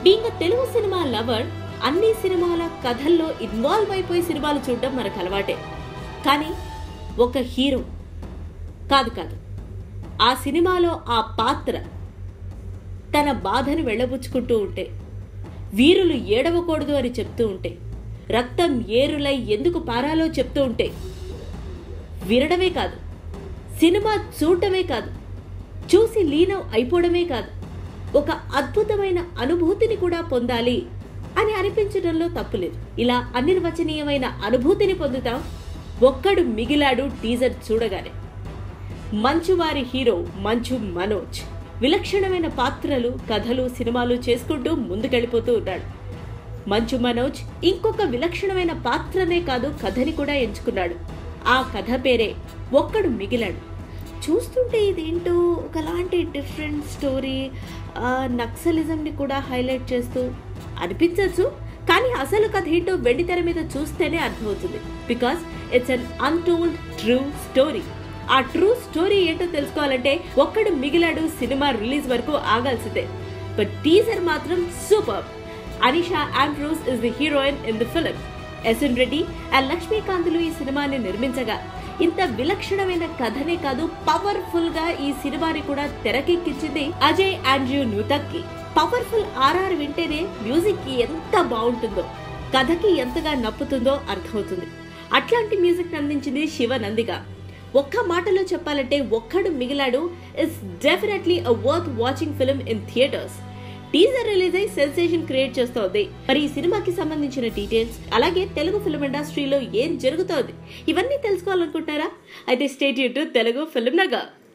being Telugu cinema lover అన్ని సినిమాల కథల్లో ఇన్వాల్వ్ అయిపోయి సినిమాలు చూడడం మనకు అలవాటే కానీ ఒక హీరో కాదు కాదు ఆ సినిమాలో ఆ పాత్ర తన బాధను వెళ్ళబుచ్చుకుంటూ ఉంటే వీరులు ఏడవకూడదు అని చెప్తూ ఉంటే రక్తం ఏరులై ఎందుకు పారాలో చెప్తూ ఉంటే వినడమే కాదు సినిమా చూడటమే కాదు చూసి లీనం అయిపోవడమే కాదు ఒక అద్భుతమైన అనుభూతిని కూడా పొందాలి అని అనిపించడంలో తప్పులేదు ఇలా అనిర్వచనీయమైన అనుభూతిని పొందుతాం ఒక్కడు మిగిలాడు టీజర్ చూడగానే మంచువారి హీరో మంచు మనోజ్ విలక్షణమైన పాత్రలు కథలు సినిమాలు చేసుకుంటూ ముందుకెళ్ళిపోతూ ఉన్నాడు మంచు మనోజ్ ఇంకొక విలక్షణమైన పాత్రనే కాదు కథని కూడా ఎంచుకున్నాడు ఆ కథ పేరే ఒక్కడు మిగిలాడు చూస్తుంటే ఇదేంటో ఒకలాంటి డిఫరెంట్ స్టోరీ నక్సలిజంని కూడా హైలైట్ చేస్తూ అనిపించచ్చు కానీ అసలు కథ ఏంటో వెండితెర మీద చూస్తేనే అర్థమవుతుంది బికాస్ ఇట్స్ అన్ అన్టోల్డ్ ట్రూ స్టోరీ ఆ ట్రూ స్టోరీ ఏంటో తెలుసుకోవాలంటే ఒక్కడు మిగిలాడు సినిమా రిలీజ్ వరకు ఆగాల్సిందే బట్ టీజర్ మాత్రం super Anisha Andrews is the heroine in the film S N Reddy and లక్ష్మీకాంతులు ఈ సినిమాని నిర్మించగా ఇంత విలక్షణమైన కథనే కాదు పవర్ఫుల్ గా ఈ సినిమాని కూడా తెరకెక్కించింది Ajay Andrew Nuthakki powerful R R వింటేనే మ్యూజిక్ కి ఎంత బాగుంటుందో కథకి ఎంతగా నప్పుతుందో అర్థమవుతుంది అట్లాంటి మ్యూజిక్ అందించింది శివ నందిగా ఒక్క మాటలో చెప్పాలంటే Okkadu Migiladu is definitely a worth watching film in theatres teaser release అయి సెన్సేషన్ క్రియేట్ చేస్తోంది మరి ఈ సినిమాకి సంబంధించిన డీటెయిల్స్ అలాగే తెలుగు ఫిల్మ్ ఇండస్ట్రీలో ఏం జరుగుతోంది ఇవన్నీ తెలుసుకోవాలనుకుంటారా అయితే state to Telugu film Nagar